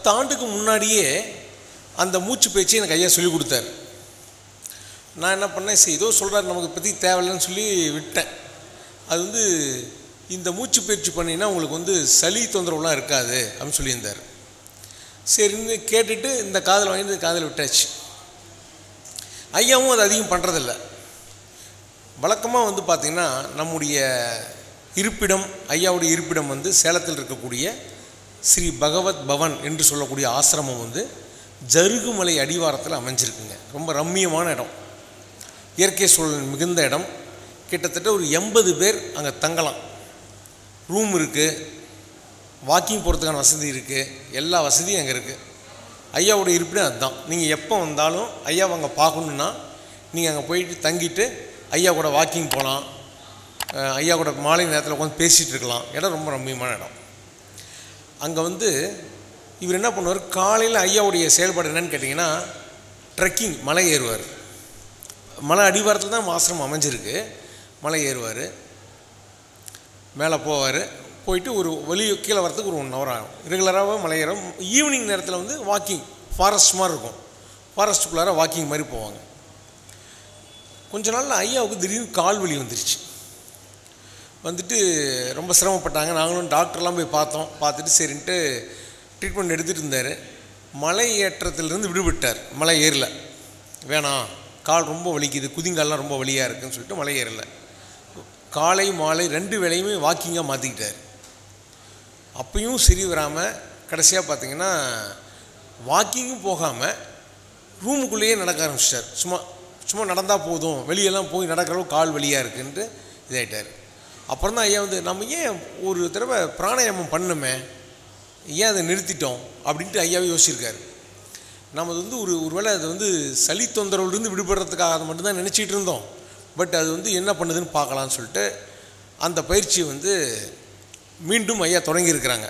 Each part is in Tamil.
பத்து ஆண்டுக்கு முன்னாடியே அந்த மூச்சு பயிற்சி எனக்கு ஐயா சொல்லி கொடுத்தாரு நான் என்ன பண்ணேன் சரி ஏதோ சொல்கிறாரு நமக்கு பற்றி தேவையில்லைன்னு சொல்லி விட்டேன் அது வந்து இந்த மூச்சு பயிற்சி பண்ணினா உங்களுக்கு வந்து சளி தொந்தரவுலாம் இருக்காது அப்படின்னு சொல்லியிருந்தார் சரின்னு கேட்டுட்டு இந்த காதில் வாங்கி இந்த காதில் விட்டாச்சு ஐயாவும் அது அதிகம் பண்ணுறதில்ல வழக்கமாக வந்து பார்த்திங்கன்னா நம்முடைய இருப்பிடம் ஐயாவுடைய இருப்பிடம் வந்து சேலத்தில் இருக்கக்கூடிய ஸ்ரீ பகவத் பவன் என்று சொல்லக்கூடிய ஆசிரமம் வந்து ஜருகுமலை அடிவாரத்தில் அமைஞ்சிருக்குங்க ரொம்ப ரம்மியமான இடம் இயற்கை சூழல் மிகுந்த இடம் கிட்டத்தட்ட ஒரு எண்பது பேர் அங்கே தங்கலாம் ரூம் இருக்குது வாக்கிங் போகிறதுக்கான வசதி இருக்குது எல்லா வசதியும் அங்கே இருக்குது ஐயாவோட இருப்பிடம் அதுதான் நீங்கள் எப்போ வந்தாலும் ஐயாவை அங்கே பார்க்கணுன்னா நீங்கள் அங்கே போயிட்டு தங்கிட்டு ஐயா கூட வாக்கிங் போகலாம் அஹ் ஐயா கூட மாலை நேரத்தில் உட்காந்து பேசிகிட்டு இருக்கலாம் இடம் ரொம்ப ரம்மியமான இடம் அங்கே வந்து இவர் என்ன பண்ணுவார் காலையில் ஐயாவுடைய செயல்பாடு என்னன்னு கேட்டிங்கன்னா ட்ரெக்கிங் மலை ஏறுவார் மலை அடிவாரத்தில் தான் ஆசிரமம் அமைஞ்சிருக்கு மலை ஏறுவார் மேலே போவார் போயிட்டு ஒரு வெளியே கீழே வரத்துக்கு ஒரு ஒன் ஹவர் ஆகும் ரெகுலராகவே மலை ஏறும் ஈவினிங் நேரத்தில் வந்து வாக்கிங் ஃபாரஸ்ட் மாதிரி இருக்கும் ஃபாரஸ்ட்டுக்குள்ளார வாக்கிங் மாதிரி போவாங்க கொஞ்ச நாளில் ஐயாவுக்கு திடீர்னு கால் வலி வந்துருச்சு வந்துட்டு ரொம்ப சிரமப்பட்டாங்க நாங்களும் டாக்டர்லாம் போய் பார்த்தோம் பார்த்துட்டு சரின்ட்டு ட்ரீட்மெண்ட் எடுத்துகிட்டு இருந்தார் மலை ஏற்றத்திலிருந்து விடுபட்டார் மலை ஏறல வேணாம் கால் ரொம்ப வலிக்குது குதிங்கால்லாம் ரொம்ப வலியாக இருக்குன்னு சொல்லிட்டு மலை ஏறல காலை மாலை ரெண்டு வேளையுமே வாக்கிங்காக மாற்றிக்கிட்டார் அப்பயும் சரி வராமல் கடைசியாக பார்த்தீங்கன்னா வாக்கிங்கும் போகாமல் ரூமுக்குள்ளேயே நடக்க ஆரம்பிச்சிட்டார் சும்மா சும்மா நடந்தால் போதும் வெளியெல்லாம் போய் நடக்கிற அளவுக்கு கால் வலியாக இருக்குன்ட்டு இதாகிட்டார் அப்புறம் தான் ஐயா வந்து நம்ம ஏன் ஒரு தடவை பிராணாயாமம் பண்ணுமே ஏன் அதை நிறுத்திட்டோம் அப்படின்ட்டு ஐயாவே யோசிச்சிருக்காரு நம்ம அது வந்து ஒரு ஒருவேளை அது வந்து சளி தொந்தரவுலேருந்து விடுபடுறதுக்காக அதை மட்டும்தான் நினச்சிட்டு இருந்தோம் பட் அது வந்து என்ன பண்ணுதுன்னு பார்க்கலான்னு சொல்லிட்டு அந்த பயிற்சியை வந்து மீண்டும் ஐயா தொடங்கியிருக்கிறாங்க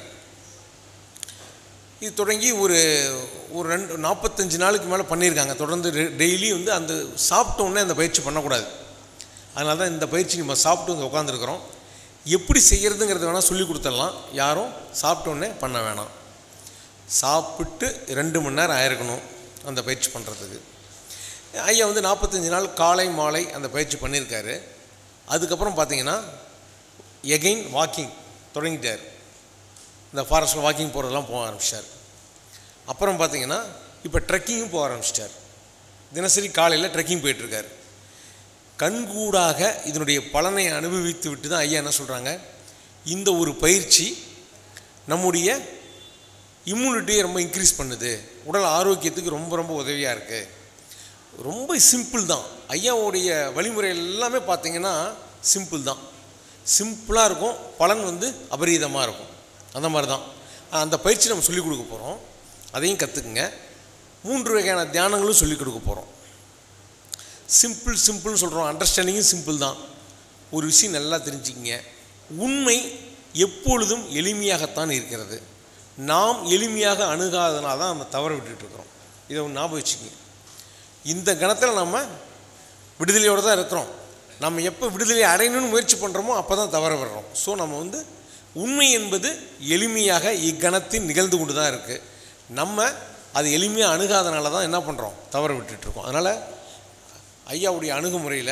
இது தொடங்கி ஒரு ஒரு ரெண்டு நாற்பத்தஞ்சு நாளுக்கு மேலே பண்ணியிருக்காங்க தொடர்ந்து டெய்லி வந்து அந்த சாப்பிட்ட உடனே அந்த பயிற்சி பண்ணக்கூடாது அதனால தான் இந்த பயிற்சி நம்ம சாப்பிட்டு வந்து உட்காந்துருக்குறோம் எப்படி செய்கிறதுங்கிறத வேணால் சொல்லி கொடுத்துடலாம் யாரும் சாப்பிட்ட உடனே பண்ண வேணாம் சாப்பிட்டு ரெண்டு மணி நேரம் ஆயிருக்கணும் அந்த பயிற்சி பண்ணுறதுக்கு ஐயா வந்து நாற்பத்தஞ்சு நாள் காலை மாலை அந்த பயிற்சி பண்ணியிருக்காரு அதுக்கப்புறம் பார்த்தீங்கன்னா எகெயின் வாக்கிங் தொடங்கிட்டார் இந்த ஃபாரஸ்ட்டில் வாக்கிங் போகிறதெல்லாம் போக ஆரம்பிச்சிட்டார் அப்புறம் பார்த்தீங்கன்னா இப்போ ட்ரெக்கிங்கும் போக ஆரம்பிச்சிட்டார் தினசரி காலையில் ட்ரெக்கிங் போயிட்டுருக்காரு கண்கூடாக இதனுடைய பலனை அனுபவித்து விட்டு தான் ஐயா என்ன சொல்கிறாங்க இந்த ஒரு பயிற்சி நம்முடைய இம்யூனிட்டியை ரொம்ப இன்க்ரீஸ் பண்ணுது உடல் ஆரோக்கியத்துக்கு ரொம்ப ரொம்ப உதவியாக இருக்குது ரொம்ப சிம்பிள் தான் ஐயாவுடைய வழிமுறை எல்லாமே பார்த்தீங்கன்னா சிம்பிள் தான் சிம்பிளாக இருக்கும் பலன் வந்து அபரீதமாக இருக்கும் அந்த மாதிரி தான் அந்த பயிற்சி நம்ம சொல்லிக் கொடுக்க போகிறோம் அதையும் கற்றுக்குங்க மூன்று வகையான தியானங்களும் சொல்லிக் கொடுக்க போகிறோம் சிம்பிள் சிம்பிள்னு சொல்கிறோம் அண்டர்ஸ்டாண்டிங்கும் சிம்பிள் தான் ஒரு விஷயம் நல்லா தெரிஞ்சுக்கிங்க உண்மை எப்பொழுதும் எளிமையாகத்தான் இருக்கிறது நாம் எளிமையாக அணுகாதனால தான் நம்ம தவற விட்டுட்டுருக்குறோம் இதை ஒன்று ஞாபகம் வச்சுக்கோங்க இந்த கணத்தில் நம்ம விடுதலையோடு தான் இருக்கிறோம் நம்ம எப்போ விடுதலை அடையணும்னு முயற்சி பண்ணுறோமோ அப்போ தான் தவற விடுறோம் ஸோ நம்ம வந்து உண்மை என்பது எளிமையாக இக்கணத்தில் நிகழ்ந்து கொண்டு தான் இருக்குது நம்ம அது எளிமையாக அணுகாதனால தான் என்ன பண்ணுறோம் தவற விட்டுட்ருக்கோம் அதனால் ஐயாவுடைய அணுகுமுறையில்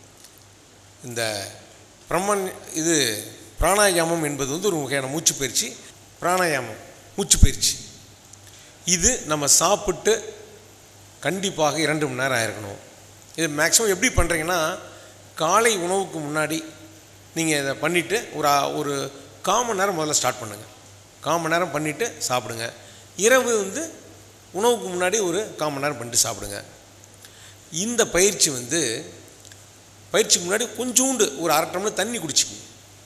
இந்த பிரம்மன் இது பிராணாயாமம் என்பது வந்து ஒரு வகையான மூச்சு பயிற்சி பிராணாயாமம் மூச்சு பயிற்சி இது நம்ம சாப்பிட்டு கண்டிப்பாக இரண்டு மணி நேரம் ஆயிருக்கணும் இது மேக்ஸிமம் எப்படி பண்ணுறீங்கன்னா காலை உணவுக்கு முன்னாடி நீங்கள் இதை பண்ணிவிட்டு ஒரு ஆ- ஒரு கால் மணி நேரம் முதல்ல ஸ்டார்ட் பண்ணுங்கள் கால் மணி நேரம் பண்ணிவிட்டு சாப்பிடுங்க இரவு வந்து உணவுக்கு முன்னாடி ஒரு கால் மணி நேரம் பண்ணிட்டு சாப்பிடுங்க இந்த பயிற்சி வந்து பயிற்சிக்கு முன்னாடி கொஞ்சோண்டு ஒரு அரை டம்ளர் தண்ணி குடிச்சிக்கங்க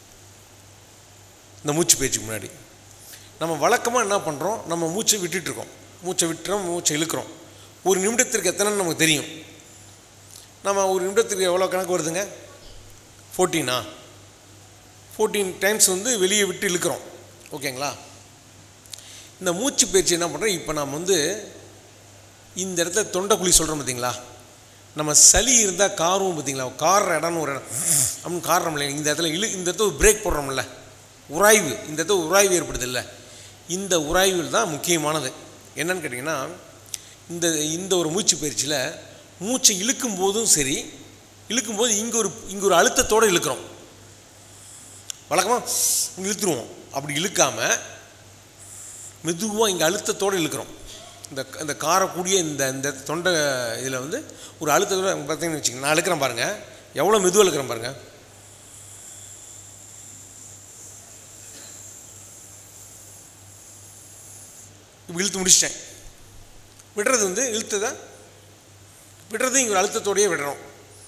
இந்த மூச்சு பயிற்சிக்கு முன்னாடி நம்ம வழக்கமாக என்ன பண்ணுறோம் நம்ம மூச்சை விட்டுட்ருக்கோம் மூச்சை விட்டுறோம் மூச்சை இழுக்கிறோம் ஒரு நிமிடத்திற்கு எத்தனைன்னு நமக்கு தெரியும் நம்ம ஒரு நிமிடத்திற்கு எவ்வளோ கணக்கு வருதுங்க ஃபோர்டீனா ஃபோர்டீன் டைம்ஸ் வந்து வெளியே விட்டு இழுக்கிறோம் ஓகேங்களா இந்த மூச்சு பயிற்சி என்ன பண்ணுறோம் இப்போ நாம் வந்து இந்த இடத்துல தொண்டைக்குழி சொல்கிறோம் பார்த்தீங்களா நம்ம சளி இருந்தால் காரும் பார்த்தீங்களா கார்ற இடம்னு ஒரு இடம் அப்படின்னு காரணம் இல்லை இந்த இடத்துல இழு இந்த இடத்துல ஒரு பிரேக் போடுறோம்ல உராய்வு இந்த இடத்துல உராய்வு ஏற்படுது இல்லை இந்த உராய்வுகள் தான் முக்கியமானது என்னன்னு கேட்டிங்கன்னா இந்த இந்த ஒரு மூச்சு பயிற்சியில் மூச்சை இழுக்கும் போதும் சரி இழுக்கும்போது இங்கே ஒரு இங்கே ஒரு அழுத்தத்தோடு இழுக்கிறோம் வழக்கமாக இழுத்துருவோம் அப்படி இழுக்காமல் மெதுவாக இங்கே அழுத்தத்தோடு இழுக்கிறோம் இந்த இந்த காரக்கூடிய இந்த இந்த தொண்டை இதில் வந்து ஒரு அழுத்தத்தோட பார்த்தீங்கன்னு வச்சுக்கோங்க நான் இழுக்கிறேன் பாருங்கள் எவ்வளோ மெதுவாக இழுக்கிறேன் பாருங்கள் இப்படி இழுத்து முடிச்சிட்டேன் விடுறது வந்து இழுத்ததை விடுறது இங்கே ஒரு அழுத்தத்தோடையே விடுறோம்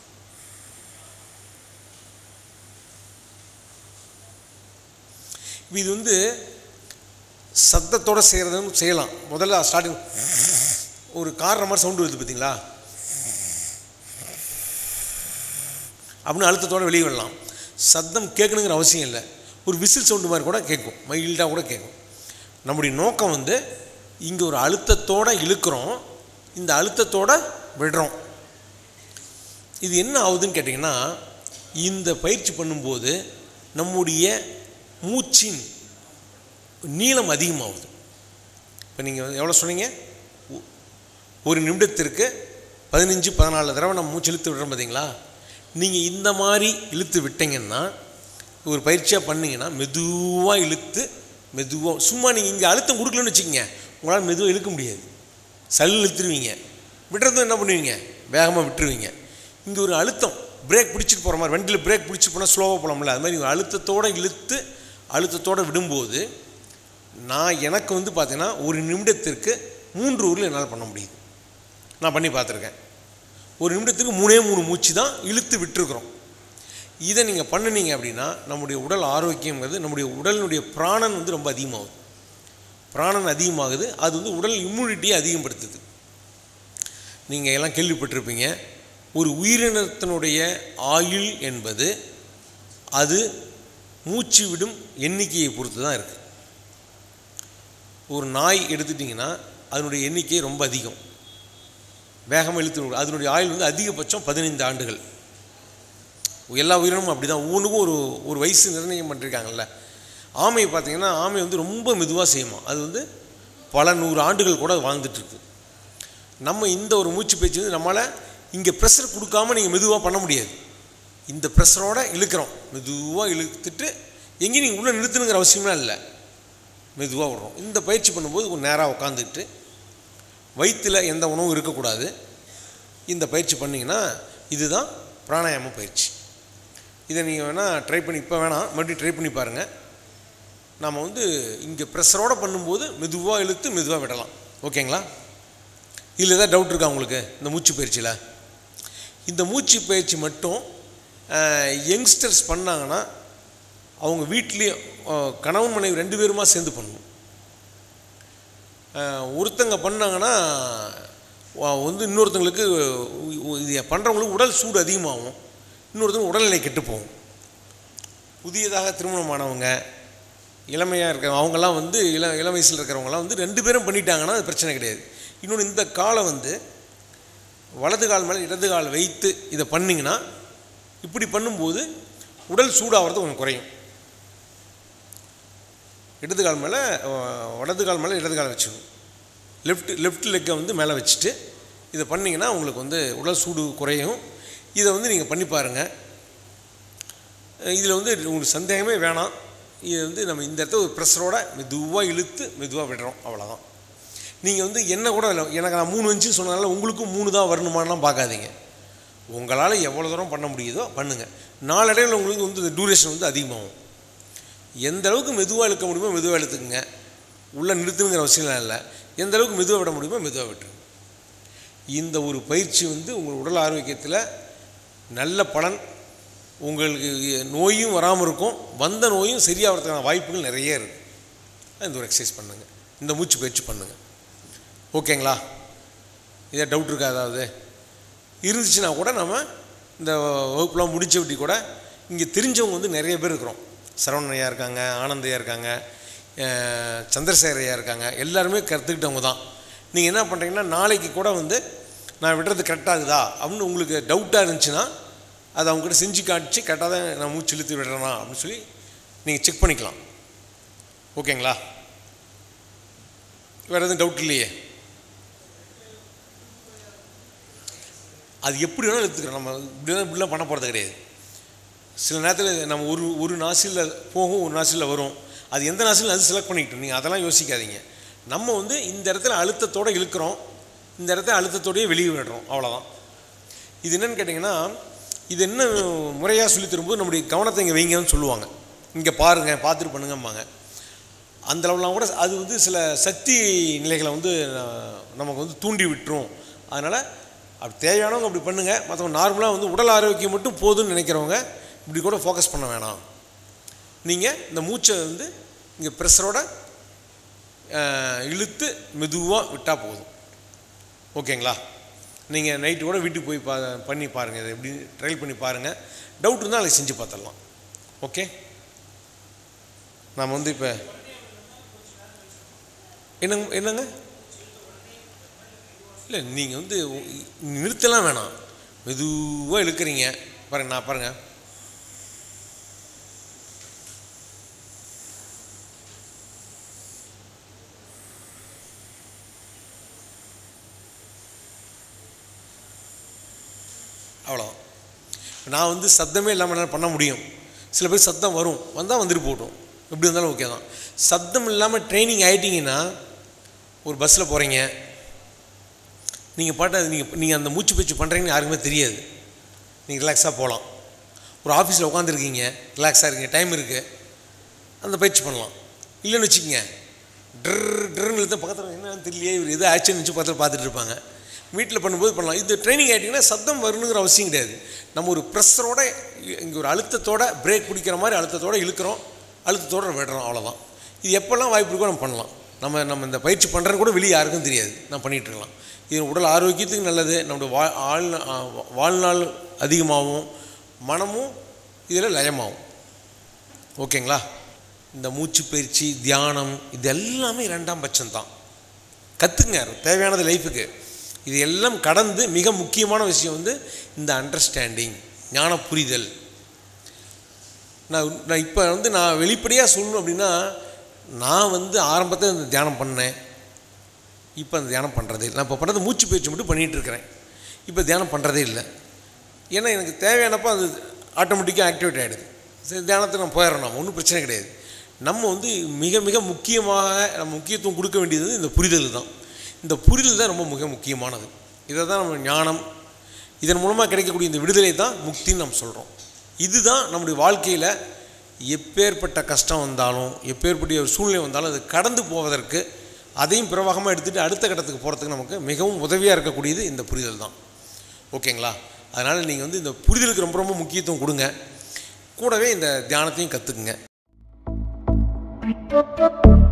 இப்போ இது வந்து சத்தத்தோடு செய்கிறதும் செய்யலாம் முதல்ல ஸ்டார்டிங் ஒரு காரண மாதிரி சவுண்டு வருது பார்த்தீங்களா அப்படின்னு அழுத்தத்தோடு வெளியே விடலாம் சத்தம் கேட்கணுங்கிற அவசியம் இல்லை ஒரு விசில் சவுண்டு மாதிரி கூட கேட்கும் மைல்டாக கூட கேட்கும் நம்முடைய நோக்கம் வந்து இங்கே ஒரு அழுத்தத்தோடு இழுக்கிறோம் இந்த அழுத்தத்தோடு விடுறோம் இது என்ன ஆகுதுன்னு கேட்டிங்கன்னா இந்த பயிற்சி பண்ணும்போது நம்முடைய மூச்சின் நீளம் அதிகமாகுது இப்போ நீங்கள் எவ்வளோ சொன்னீங்க ஒ- ஒரு நிமிடத்திற்கு பதினஞ்சு பதினாலு தடவை நம்ம மூச்சு இழுத்து விடுறோம் பார்த்தீங்களா நீங்கள் இந்த மாதிரி இழுத்து விட்டீங்கன்னா ஒரு பயிற்சியாக பண்ணீங்கன்னா மெதுவாக இழுத்து மெதுவாக சும்மா நீங்கள் இங்கே அழுத்தம் கொடுக்கலன்னு வச்சுக்கோங்க உங்களால் மெதுவாக இழுக்க முடியாது சல் இழுத்துருவீங்க விடுறதும் என்ன பண்ணுவீங்க வேகமாக விட்டுருவீங்க இங்கே ஒரு அழுத்தம் பிரேக் பிடிச்சிட்டு போகிற மாதிரி வண்டியில் பிரேக் பிடிச்சிட்டு போனால் ஸ்லோவாக போகலாம்ல அது மாதிரி ஒரு அழுத்தத்தோடு இழுத்து அழுத்தத்தோடு விடும்போது நான் எனக்கு வந்து பார்த்தீங்கன்னா ஒரு நிமிடத்திற்கு மூன்று ஊரில் என்னால் பண்ண முடியுது நான் பண்ணி பார்த்துருக்கேன் ஒரு நிமிடத்துக்கு மூணே மூணு மூச்சு தான் இழுத்து விட்டுருக்குறோம் இதை நீங்கள் பண்ணுனீங்க அப்படின்னா நம்முடைய உடல் ஆரோக்கியங்கிறது நம்முடைய உடலினுடைய பிராணன் வந்து ரொம்ப அதிகமாகுது பிராணன் அதிகமாகுது அது வந்து உடல் இம்யூனிட்டியை அதிகப்படுத்துது நீங்கள் எல்லாம் கேள்விப்பட்டிருப்பீங்க ஒரு உயிரினத்தினுடைய ஆயுள் என்பது அது மூச்சு விடும் எண்ணிக்கையை பொறுத்து தான் இருக்குது ஒரு நாய் எடுத்துட்டிங்கன்னா அதனுடைய எண்ணிக்கை ரொம்ப அதிகம் வேகமாக இழுத்து விடும். அதனுடைய ஆயுள் வந்து அதிகபட்சம் பதினைந்து ஆண்டுகள் எல்லா உயிரினமும் அப்படி தான் ஒவ்வொன்றுக்கும் ஒரு ஒரு வயசு நிர்ணயம் பண்ணிருக்காங்கல்ல ஆமையை பார்த்தீங்கன்னா ஆமை வந்து ரொம்ப மெதுவாக செய்யுமா அது வந்து பல நூறு ஆண்டுகள் கூட வாழ்ந்துட்டு இருக்கு நம்ம இந்த ஒரு மூச்சு பயிற்சி வந்து நம்மளால் இங்கே ப்ரெஷர் கொடுக்காம நீங்கள் மெதுவாக பண்ண முடியாது இந்த ப்ரெஷரோட இழுக்கிறோம் மெதுவாக இழுத்துட்டு எங்கேயும் நீங்கள் உள்ளே நிறுத்தணுங்கிற அவசியம்லாம் இல்லை மெதுவாக விடுறோம் இந்த பயிற்சி பண்ணும்போது கொஞ்சம் நேராக உட்காந்துக்கிட்டு வயிற்றில் எந்த உணவும் இருக்கக்கூடாது இந்த பயிற்சி பண்ணிங்கன்னா இதுதான் பிராணாயாம பயிற்சி இதை நீங்கள் வேணால் ட்ரை பண்ணி இப்போ வேணாம் மறுபடியும் ட்ரை பண்ணி பாருங்கள் நாம் வந்து இங்கே ப்ரெஷரோடு பண்ணும்போது மெதுவாக இழுத்து மெதுவாக விடலாம் ஓகேங்களா இதில் ஏதாவது டவுட் இருக்கா உங்களுக்கு இந்த மூச்சு பயிற்சியில் இந்த மூச்சு பயிற்சி மட்டும் யங்ஸ்டர்ஸ் பண்ணாங்கன்னா அவங்க வீட்லேயே கணவன் மனைவி ரெண்டு பேருமா சேர்ந்து பண்ணணும் அஹ், ஒருத்தங்க பண்ணாங்கன்னா வ- வந்து இன்னொருத்தங்களுக்கு உ- உ- இது பண்ணுறவங்களுக்கு உடல் சூடு அதிகமாகும் இன்னொருத்தங்க உடல்நிலை கெட்டு போகும் புதியதாக திருமணமானவங்க இளமையாக இருக்க அவங்கெல்லாம் வந்து இள இளம் வயசில் இருக்கிறவங்கலாம் வந்து ரெண்டு பேரும் பண்ணிட்டாங்கன்னா அது பிரச்சனை கிடையாது இன்னொன்று இந்த காலை வந்து வலது கால் மேலே இடது கால் வைத்து இதை பண்ணிங்கன்னா இப்படி பண்ணும்போது உடல் சூடாகிறது கொஞ்சம் குறையும் இடது கால் மேலே அஹ், வலது கால் மேலே இடது கால் வச்சுக்கணும் லெஃப்ட் லெஃப்ட் லெக்கை வந்து மேலே வச்சுட்டு இதை பண்ணிங்கன்னா உங்களுக்கு வந்து உடல் சூடு குறையும் இதை வந்து நீங்கள் பண்ணி பாருங்கள் இதில் வந்து உங்களுக்கு சந்தேகமே வேணாம் இது வந்து நம்ம இந்த இடத்த ஒரு ப்ரெஷரோட மெதுவாக இழுத்து மெதுவாக விடுறோம் அவ்வளோதான் நீங்கள் வந்து என்ன கூட இல்லை எனக்கு நான் மூணு இன்ச்சு சொன்னதால உங்களுக்கும் மூணு தான் வரணுமான்லாம் பார்க்காதீங்க உங்களால் எவ்வளோ தூரம் பண்ண முடியுதோ பண்ணுங்கள் நாளடைவில் உங்களுக்கு வந்து இந்த டூரேஷன் வந்து அதிகமாகும் எந்த அளவுக்கு மெதுவாக இழுக்க முடியுமோ மெதுவாக இழுத்துக்குங்க உள்ளே நிறுத்துங்கிற அவசியம் இல்லை எந்த அளவுக்கு மெதுவாக விட முடியுமோ மெதுவாக விட்டுருங்க இந்த ஒரு பயிற்சி வந்து உங்கள் உடல் ஆரோக்கியத்தில் நல்ல பலன் உங்களுக்கு நோயும் வராமல் இருக்கும் வந்த நோயும் சரியாகிறதுக்கான வாய்ப்புகள் நிறைய இருக்குது இந்த ஒரு எக்ஸசைஸ் பண்ணுங்கள் இந்த மூச்சு பயிற்சி பண்ணுங்கள் ஓகேங்களா இதே டவுட் இருக்கா ஏதாவது இருந்துச்சுன்னா கூட நம்ம இந்த வகுப்புலாம் முடிச்ச விட்டி கூட இங்கே தெரிஞ்சவங்க வந்து நிறைய பேர் இருக்கிறோம் சரவணையா இருக்காங்க ஆனந்தையா இருக்காங்க அஹ் சந்திரசேகரையா இருக்காங்க எல்லாருமே கற்றுக்கிட்டவங்க தான் நீங்கள் என்ன பண்ணுறீங்கன்னா நாளைக்கு கூட வந்து நான் விடுறது கரெக்டாகுதா அப்படின்னு உங்களுக்கு டவுட்டாக இருந்துச்சுன்னா அதை அவங்ககிட்ட செஞ்சு காமிச்சு கரெக்டாக தான் நான் மூச்சு இழுத்து விடுறேனா அப்படின்னு சொல்லி நீங்கள் செக் பண்ணிக்கலாம் ஓகேங்களா வேறு எதுவும் டவுட் இல்லையே அது எப்படி வேணாலும் எடுத்துக்கிறோம் நம்ம இப்படிலாம் இப்படிலாம் பண்ண போகிறது கிடையாது சில நேரத்தில் நம்ம ஒரு ஒரு நாசிலில் போகும் ஒரு நாசிலில் வரும் அது எந்த நாசிலும் அது செலக்ட் பண்ணிக்கிட்டோம் நீங்கள் அதெல்லாம் யோசிக்காதீங்க நம்ம வந்து இந்த இடத்துல அழுத்தத்தோடு இழுக்கிறோம் இந்த இடத்துல அழுத்தத்தோடயே வெளியே விடுறோம் அவ்வளோதான் இது என்னன்னு கேட்டிங்கன்னா இது என்ன முறையாக சொல்லி தரும்போது நம்முடைய கவனத்தை இங்கே வைங்கன்னு சொல்லுவாங்க இங்கே பாருங்கள் பார்த்துட்டு பண்ணுங்கம்பாங்க அந்த அளவுலாம் கூட அது வந்து சில சக்தி நிலைகளை வந்து அஹ், நமக்கு வந்து தூண்டி விட்டுரும் அதனால் அப்படி தேவையானவங்க அப்படி பண்ணுங்கள் மற்றவங்க நார்மலாக வந்து உடல் ஆரோக்கியம் மட்டும் போதும்னு நினைக்கிறவங்க இப்படி கூட ஃபோக்கஸ் பண்ண வேணாம் நீங்கள் இந்த மூச்சை வந்து இங்கே ப்ரெஷரோட இழுத்து மெதுவாக விட்டால் போதும் ஓகேங்களா நீங்கள் நைட்டு கூட வீட்டுக்கு போய் பா பண்ணி பாருங்கள் இதை எப்படி ட்ரையல் பண்ணி பாருங்கள் டவுட் இருந்தால் அதை செஞ்சு பார்த்துடலாம் ஓகே நாம் வந்து இப்போ என்னங்க என்னங்க இல்லை நீங்கள் வந்து நிறுத்தலாம் வேணாம் மெதுவாக இழுக்கிறீங்க பாருங்க நான் பாருங்கள் அவ்வளோ நான் வந்து சத்தமே இல்லாமல் என்னால் பண்ண முடியும் சில பேர் சத்தம் வரும் வந்தால் வந்துட்டு போகட்டும் எப்படி இருந்தாலும் ஓகே தான் சத்தம் இல்லாமல் ட்ரைனிங் ஆகிட்டீங்கன்னா ஒரு பஸ்ஸில் போகிறீங்க நீங்கள் பாட்டு அது நீங்கள் நீங்கள் அந்த மூச்சு பயிற்சி பண்ணுறீங்கன்னு யாருக்குமே தெரியாது நீங்கள் ரிலாக்ஸாக போகலாம் ஒரு ஆஃபீஸில் உட்காந்துருக்கீங்க ரிலாக்ஸாக இருக்கீங்க டைம் இருக்குது அந்த பயிற்சி பண்ணலாம் இல்லைன்னு வச்சுக்கோங்க ட்ர் ட்ருன்னு இழுத்த பக்கத்தில் என்னன்னு தெரியலையே இவர் எது ஆச்சுன்னு வச்சு பக்கத்தில் பார்த்துட்டு இருப்பாங்க வீட்டில் பண்ணும்போது பண்ணலாம் இது ட்ரைனிங் ஆகிட்டிங்கன்னா சத்தம் வரணுங்கிற அவசியம் கிடையாது நம்ம ஒரு ப்ரெஷரோட இங்கே ஒரு அழுத்தத்தோட பிரேக் பிடிக்கிற மாதிரி அழுத்தத்தோட இழுக்கிறோம் அழுத்தத்தோட விடுறோம் அவ்வளோதான் இது எப்போல்லாம் வாய்ப்பு இருக்கோ நம்ம பண்ணலாம் நம்ம நம்ம இந்த பயிற்சி பண்ணுறது கூட வெளியே யாருக்கும் தெரியாது நான் பண்ணிகிட்டு இருக்கலாம் இது உடல் ஆரோக்கியத்துக்கு நல்லது நம்முடைய வா ஆள் வாழ்நாள் அதிகமாகும் மனமும் இதில் லயமாகும் ஓகேங்களா இந்த மூச்சு பயிற்சி தியானம் இது எல்லாமே ரெண்டாம் பட்சம்தான் கற்றுங்க தேவையானது லைஃபுக்கு இது எல்லாம் கடந்து மிக முக்கியமான விஷயம் வந்து இந்த அண்டர்ஸ்டாண்டிங் ஞான புரிதல் நான் நான் இப்போ வந்து நான் வெளிப்படையாக சொல்லணும் அப்படின்னா நான் வந்து ஆரம்பத்தில் இந்த தியானம் பண்ணேன் இப்போ அந்த தியானம் பண்ணுறதே இல்லை நான் இப்போ பண்ணுறது மூச்சு பயிற்சி மட்டும் பண்ணிகிட்டு இருக்கிறேன் இப்போ தியானம் பண்ணுறதே இல்லை ஏன்னா எனக்கு தேவையானப்போ அது ஆட்டோமேட்டிக்காக ஆக்டிவேட் ஆகிடுது சரி தியானத்துக்கு நம்ம போயிடுறோம் நம்ம ஒன்றும் பிரச்சனை கிடையாது நம்ம வந்து மிக மிக முக்கியமாக நம்ம முக்கியத்துவம் கொடுக்க வேண்டியது இந்த புரிதல் தான் இந்த புரிதல் தான் ரொம்ப மிக முக்கியமானது இதை தான் நம்ம ஞானம் இதன் மூலமாக கிடைக்கக்கூடிய இந்த விடுதலை தான் முக்தின்னு நம்ம சொல்கிறோம் இதுதான் நம்முடைய வாழ்க்கையில் எப்பேற்பட்ட கஷ்டம் வந்தாலும் எப்பேற்பட்ட ஒரு சூழ்நிலை வந்தாலும் அது கடந்து போவதற்கு அதையும் பிரவாகமாக எடுத்துகிட்டு அடுத்த கட்டத்துக்கு போகிறதுக்கு நமக்கு மிகவும் உதவியாக இருக்கக்கூடியது இந்த புரிதல் தான் ஓகேங்களா அதனால் நீங்கள் வந்து இந்த புரிதலுக்கு ரொம்ப ரொம்ப முக்கியத்துவம் கொடுங்க கூடவே இந்த தியானத்தையும் கற்றுக்குங்க